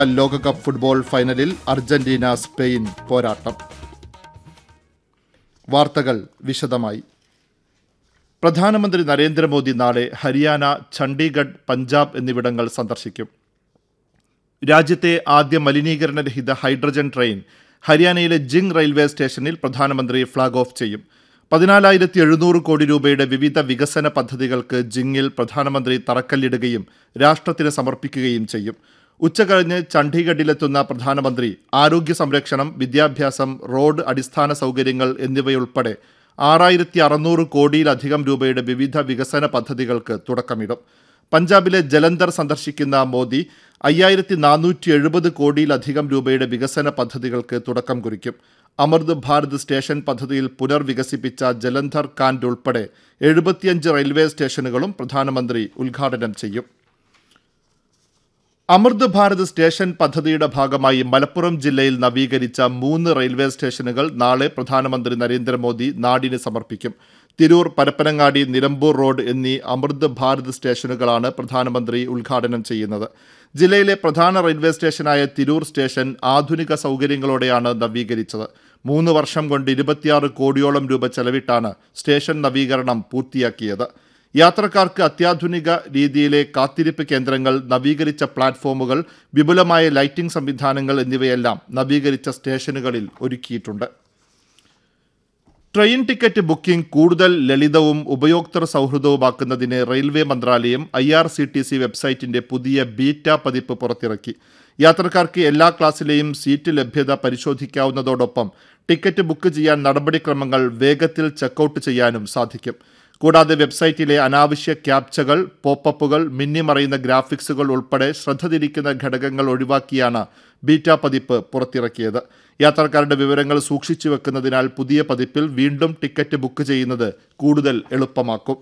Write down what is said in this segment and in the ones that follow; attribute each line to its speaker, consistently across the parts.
Speaker 1: ലോകകപ്പ് ഫുട്ബോൾ ഫൈനലിൽ Argentina Spain പോരാട്ടം വാർത്തകൾ വിശദമായി പ്രധാനമന്ത്രി നരേന്ദ്രമോദി നാളെ ഹരിയാന ചണ്ഡീഗഡ് പഞ്ചാബ് എന്നിവിടങ്ങൾ സന്ദർശിക്കും രാജ്യത്തെ ആദ്യ മലിനീകരണരഹിത ഹൈഡ്രജൻ ട്രെയിൻ ഹരിയാനയിലെ ജിങ് റെയിൽവേ സ്റ്റേഷനിൽ പ്രധാനമന്ത്രി ഫ്ളാഗ് ഓഫ് ചെയ്യും പതിനാലായിരത്തി എഴുന്നൂറ് കോടി രൂപയുടെ വിവിധ വികസന പദ്ധതികൾക്ക് ജിങ്ങിൽ പ്രധാനമന്ത്രി തറക്കല്ലിടുകയും രാഷ്ട്രത്തിന് സമർപ്പിക്കുകയും ചെയ്യും ഉച്ചകഴിഞ്ഞ് ചണ്ഡീഗഡിലെത്തുന്ന പ്രധാനമന്ത്രി ആരോഗ്യ സംരക്ഷണം വിദ്യാഭ്യാസം റോഡ് അടിസ്ഥാന സൗകര്യങ്ങൾ എന്നിവയുൾപ്പെടെ ആറായിരത്തി അറുന്നൂറ് കോടിയിലധികം രൂപയുടെ വിവിധ വികസന പദ്ധതികൾക്ക് തുടക്കമിടും പഞ്ചാബിലെ ജലന്ധർ സന്ദർശിക്കുന്ന മോദി അയ്യായിരത്തി നാനൂറ്റി എഴുപത് കോടിയിലധികം രൂപയുടെ വികസന പദ്ധതികൾക്ക് തുടക്കം കുറിക്കും അമൃത് ഭാരത് സ്റ്റേഷൻ പദ്ധതിയിൽ പുനർവികസിപ്പിച്ച ജലന്ധർ കാൻഡ് ഉൾപ്പെടെ എഴുപത്തിയഞ്ച് റെയിൽവേ സ്റ്റേഷനുകളും പ്രധാനമന്ത്രി ഉദ്ഘാടനം ചെയ്യും അമൃത് ഭാരത് സ്റ്റേഷൻ പദ്ധതിയുടെ ഭാഗമായി മലപ്പുറം ജില്ലയിൽ നവീകരിച്ച മൂന്ന് റെയിൽവേ സ്റ്റേഷനുകൾ നാളെ പ്രധാനമന്ത്രി നരേന്ദ്രമോദി നാടിന് സമർപ്പിക്കും തിരൂർ പരപ്പനങ്ങാടി നിലമ്പൂർ റോഡ് എന്നീ അമൃത് ഭാരത് സ്റ്റേഷനുകളാണ് പ്രധാനമന്ത്രി ഉദ്ഘാടനം ചെയ്യുന്നത് ജില്ലയിലെ പ്രധാന റെയിൽവേ സ്റ്റേഷനായ തിരൂർ സ്റ്റേഷൻ ആധുനിക സൗകര്യങ്ങളോടെയാണ് നവീകരിച്ചത് മൂന്ന് വർഷം കൊണ്ട് ഇരുപത്തിയാറ് കോടിയോളം രൂപ ചെലവിട്ടാണ് സ്റ്റേഷൻ നവീകരണം പൂർത്തിയാക്കിയത് യാത്രക്കാർക്ക് അത്യാധുനിക രീതിയിലെ കാത്തിരിപ്പ് കേന്ദ്രങ്ങൾ നവീകരിച്ച പ്ലാറ്റ്ഫോമുകൾ വിപുലമായ ലൈറ്റിംഗ് സംവിധാനങ്ങൾ എന്നിവയെല്ലാം നവീകരിച്ച സ്റ്റേഷനുകളിൽ ഒരുക്കിയിട്ടുണ്ട് ട്രെയിൻ ടിക്കറ്റ് ബുക്കിംഗ് കൂടുതൽ ലളിതവും ഉപയോക്തൃ സൗഹൃദവുമാക്കുന്നതിന് റെയിൽവേ മന്ത്രാലയം I R C T C വെബ്സൈറ്റിന്റെ പുതിയ ബീറ്റ പതിപ്പ് പുറത്തിറക്കി യാത്രക്കാർക്ക് എല്ലാ ക്ലാസ്സിലെയും സീറ്റ് ലഭ്യത പരിശോധിക്കാവുന്നതോടൊപ്പം ടിക്കറ്റ് ബുക്ക് ചെയ്യാൻ നടപടിക്രമങ്ങൾ വേഗത്തിൽ ചെക്കൗട്ട് ചെയ്യാനും സാധിക്കും കൂടാതെ വെബ്സൈറ്റിലെ അനാവശ്യ ക്യാപ്ചകൾ പോപ്പപ്പുകൾ മിന്നിമറയുന്ന ഗ്രാഫിക്സുകൾ ഉൾപ്പെടെ ശ്രദ്ധ തിരിക്കുന്ന ഘടകങ്ങൾ ഒഴിവാക്കിയാണ് ബീറ്റ പതിപ്പ് പുറത്തിറക്കിയത് യാത്രക്കാരുടെ വിവരങ്ങൾ സൂക്ഷിച്ചു വെക്കുന്നതിനാൽ പുതിയ പതിപ്പിൽ വീണ്ടും ടിക്കറ്റ് ബുക്ക് ചെയ്യുന്നത് കൂടുതൽ എളുപ്പമാക്കും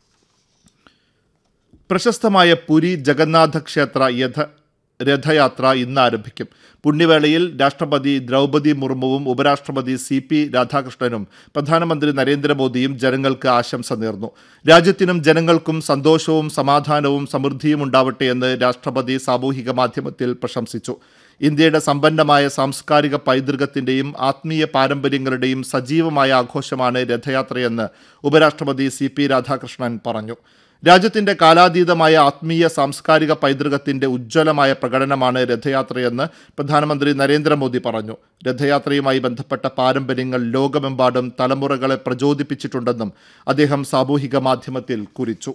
Speaker 1: പ്രശസ്തമായ പുരി ജഗന്നാഥ ക്ഷേത്ര യഥ രഥയാത്ര ഇന്ന് ആരംഭിക്കും പുണ്യവേളയിൽ രാഷ്ട്രപതി ദ്രൗപദി മുർമുവും ഉപരാഷ്ട്രപതി സി പി രാധാകൃഷ്ണനും പ്രധാനമന്ത്രി നരേന്ദ്രമോദിയും ജനങ്ങൾക്ക് ആശംസ നേർന്നു രാജ്യത്തിനും ജനങ്ങൾക്കും സന്തോഷവും സമാധാനവും സമൃദ്ധിയും ഉണ്ടാവട്ടെ എന്ന് രാഷ്ട്രപതി സാമൂഹിക മാധ്യമത്തിൽ പ്രശംസിച്ചു ഇന്ത്യയുടെ സമ്പന്നമായ സാംസ്കാരിക പൈതൃകത്തിന്റെയും ആത്മീയ പാരമ്പര്യങ്ങളുടെയും സജീവമായ ആഘോഷമാണ് രഥയാത്രയെന്ന് ഉപരാഷ്ട്രപതി സി പി രാധാകൃഷ്ണൻ പറഞ്ഞു രാജ്യത്തിന്റെ കാലാതീതമായ ആത്മീയ സാംസ്കാരിക പൈതൃകത്തിന്റെ ഉജ്ജ്വലമായ പ്രകടനമാണ് രഥയാത്രയെന്ന് പ്രധാനമന്ത്രി നരേന്ദ്രമോദി പറഞ്ഞു രഥയാത്രയുമായി ബന്ധപ്പെട്ട പാരമ്പര്യങ്ങൾ ലോകമെമ്പാടും തലമുറകളെ പ്രചോദിപ്പിച്ചിട്ടുണ്ടെന്നും അദ്ദേഹം സാമൂഹിക മാധ്യമത്തിൽ കുറിച്ചു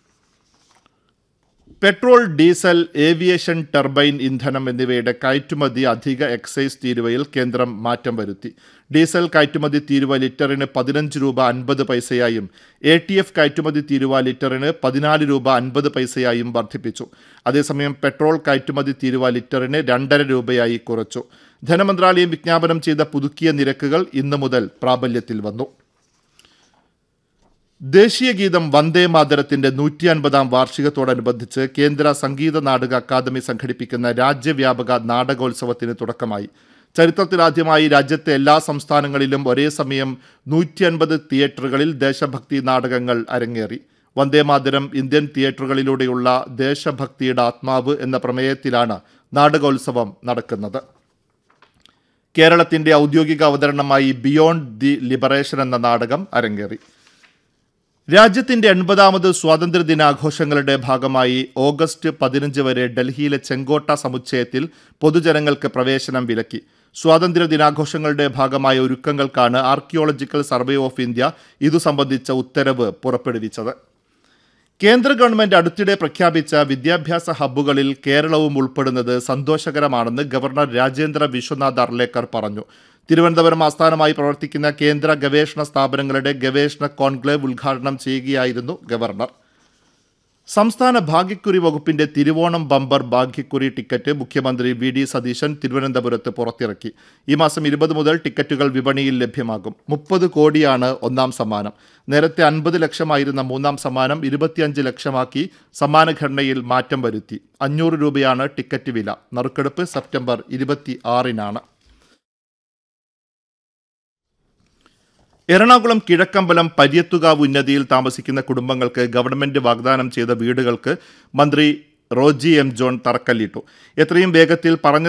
Speaker 1: പെട്രോൾ ഡീസൽ ഏവിയേഷൻ ടർബൈൻ ഇന്ധനം എന്നിവയുടെ കയറ്റുമതി അധിക എക്സൈസ് തീരുവയിൽ കേന്ദ്രം മാറ്റം വരുത്തി ഡീസൽ കയറ്റുമതി തീരുവ ലിറ്ററിന് പതിനഞ്ച് രൂപ അൻപത് പൈസയായും എ ടി എഫ് കയറ്റുമതി തീരുവ ലിറ്ററിന് പതിനാല് രൂപ അൻപത് പൈസയായും വർദ്ധിപ്പിച്ചു അതേസമയം പെട്രോൾ കയറ്റുമതി തീരുവ ലിറ്ററിന് രണ്ടര രൂപയായി കുറച്ചു ധനമന്ത്രാലയം വിജ്ഞാപനം ചെയ്ത പുതുക്കിയ നിരക്കുകൾ ഇന്നു മുതൽ പ്രാബല്യത്തിൽ വന്നു ദേശീയ ഗീതം വന്ദേ മാതരത്തിന്റെ നൂറ്റി അൻപതാം വാർഷികത്തോടനുബന്ധിച്ച് കേന്ദ്ര സംഗീത നാടക അക്കാദമി സംഘടിപ്പിക്കുന്ന രാജ്യവ്യാപക നാടകോത്സവത്തിന് തുടക്കമായി ചരിത്രത്തിലാദ്യമായി രാജ്യത്തെ എല്ലാ സംസ്ഥാനങ്ങളിലും ഒരേ സമയം നൂറ്റി അൻപത് തിയേറ്ററുകളിൽ ദേശഭക്തി നാടകങ്ങൾ അരങ്ങേറി വന്ദേമാതരം ഇന്ത്യൻ തിയേറ്ററുകളിലൂടെയുള്ള ദേശഭക്തിയുടെ ആത്മാവ് എന്ന പ്രമേയത്തിലാണ് നാടകോത്സവം നടക്കുന്നത് കേരളത്തിന്റെ ഔദ്യോഗിക അവതരണമായി ബിയോണ്ട് ദി ലിബറേഷൻ എന്ന നാടകം അരങ്ങേറി രാജ്യത്തിന്റെ എൺപതാമത് സ്വാതന്ത്ര്യ ദിനാഘോഷങ്ങളുടെ ഭാഗമായി ഓഗസ്റ്റ് പതിനഞ്ച് വരെ ഡൽഹിയിലെ ചെങ്കോട്ട സമുച്ചയത്തിൽ പൊതുജനങ്ങൾക്ക് പ്രവേശനം വിലക്കി സ്വാതന്ത്ര്യ ദിനാഘോഷങ്ങളുടെ ഭാഗമായ ഒരുക്കങ്ങൾക്കാണ് ആർക്കിയോളജിക്കൽ സർവേ ഓഫ് ഇന്ത്യ ഇതു സംബന്ധിച്ച ഉത്തരവ് പുറപ്പെടുവിച്ചത് കേന്ദ്ര ഗവൺമെന്റ് അടുത്തിടെ പ്രഖ്യാപിച്ച വിദ്യാഭ്യാസ ഹബ്ബുകളിൽ കേരളവും ഉൾപ്പെടുന്നത് സന്തോഷകരമാണെന്ന് ഗവർണർ രാജേന്ദ്ര വിശ്വനാഥ് അർലേക്കർ പറഞ്ഞു തിരുവനന്തപുരം ആസ്ഥാനമായി പ്രവർത്തിക്കുന്ന കേന്ദ്ര ഗവേഷണ സ്ഥാപനങ്ങളുടെ ഗവേഷണ കോൺക്ലേവ് ഉദ്ഘാടനം ചെയ്യുകയായിരുന്നു ഗവർണർ സംസ്ഥാന ഭാഗ്യക്കുറി വകുപ്പിന്റെ തിരുവോണം ബമ്പർ ഭാഗ്യക്കുറി ടിക്കറ്റ് മുഖ്യമന്ത്രി വി ഡി സതീശൻ തിരുവനന്തപുരത്ത് പുറത്തിറക്കി ഈ മാസം ഇരുപത് മുതൽ ടിക്കറ്റുകൾ വിപണിയിൽ ലഭ്യമാകും മുപ്പത് കോടിയാണ് ഒന്നാം സമ്മാനം നേരത്തെ അൻപത് ലക്ഷമായിരുന്ന മൂന്നാം സമ്മാനം ഇരുപത്തിയഞ്ച് ലക്ഷമാക്കി സമ്മാനഘടനയിൽ മാറ്റം വരുത്തി അഞ്ഞൂറ് രൂപയാണ് ടിക്കറ്റ് വില നറുക്കെടുപ്പ് സെപ്റ്റംബർ ഇരുപത്തി ആറിനാണ് എറണാകുളം കിഴക്കമ്പലം പര്യത്തുകാവ് ഉന്നതിയിൽ താമസിക്കുന്ന കുടുംബങ്ങൾക്ക് ഗവൺമെന്റ് വാഗ്ദാനം ചെയ്ത വീടുകൾക്ക് മന്ത്രി റോജി എം ജോൺ തറക്കല്ലിട്ടു എത്രയും വേഗത്തിൽ പറഞ്ഞ